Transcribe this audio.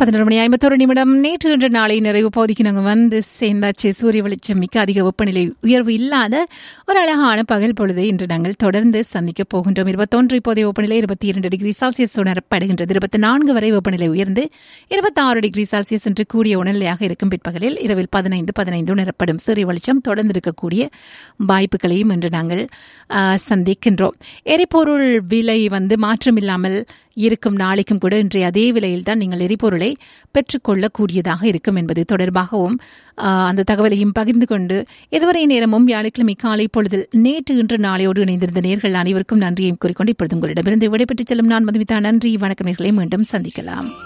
பதினொரு மணி ஐம்பத்தொரு நிமிடம் நேற்று இன்று நாளை நிறைவு பகுதிக்கு நாங்கள் வந்து சேர்ந்தாச்சு சூரிய வெளிச்சம் மிக்க அதிக வெப்பநிலை உயர்வு இல்லாத ஒரு அழகான பகல் பொழுதை இன்று நாங்கள் தொடர்ந்து சந்திக்கப் போகின்றோம் இருபத்தொன்று இப்போதைய வெப்பநிலை இருபத்தி இரண்டு டிகிரி செல்சியஸ் உணரப்படுகின்றது இருபத்தி நான்கு வரை வெப்பநிலை உயர்ந்து இருபத்தாறு டிகிரி செல்சியஸ் என்று கூடிய உணர்நிலையாக இருக்கும் பிற்பகலில் இரவில் பதினைந்து பதினைந்து உணரப்படும் சூரிய வெளிச்சம் தொடர்ந்து இருக்கக்கூடிய வாய்ப்புகளையும் இன்று நாங்கள் ஆ, சந்திக்கின்றோம் எரிபொருள் விலை வந்து மாற்றமில்லாமல் இருக்கும் நாளைக்கும் கூட இன்றைய அதே விலையில் தான் நீங்கள் எரிபொருளை பெற்றுக்கொள்ளக்கூடியதாக இருக்கும் என்பது தொடர்பாகவும் ஆ, அந்த தகவலையும் பகிர்ந்து கொண்டு இதுவரை நேரமும் வியாழக்கிழமை காலை பொழுதில் நேற்று இன்று நாளையோடு இணைந்திருந்த நேர்கள் அனைவருக்கும் நன்றியையும் கூறிக்கொண்டு இப்பொழுது உங்களிடமிருந்து விடைபெற்றுச் செல்லும் நான் மதுமிதா நன்றி வணக்கம் நேர்களை மீண்டும் சந்திக்கலாம்